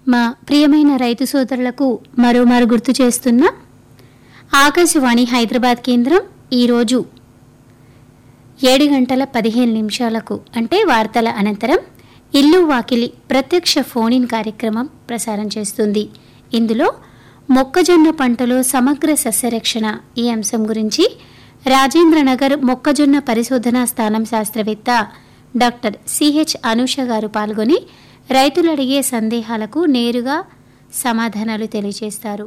మా ప్రియమైన రైతు సోదరులకు మరోమారు గుర్తు చేస్తున్న ఆకాశవాణి హైదరాబాద్ కేంద్రం ఈరోజు ఏడు గంటల పదిహేను నిమిషాలకు అంటే వార్తల అనంతరం ఇల్లు వాకిలి ప్రత్యక్ష ఫోన్ ఇన్ కార్యక్రమం ప్రసారం చేస్తుంది ఇందులో మొక్కజొన్న పంటలో సమగ్ర సస్యరక్షణ ఈ అంశం గురించి రాజేంద్రనగర్ మొక్కజొన్న పరిశోధనా స్థానం శాస్త్రవేత్త డాక్టర్ సిహెచ్ అనూష గారు పాల్గొని రైతులు అడిగే సందేహాలకు నేరుగా సమాధానాలు తెలియజేస్తారు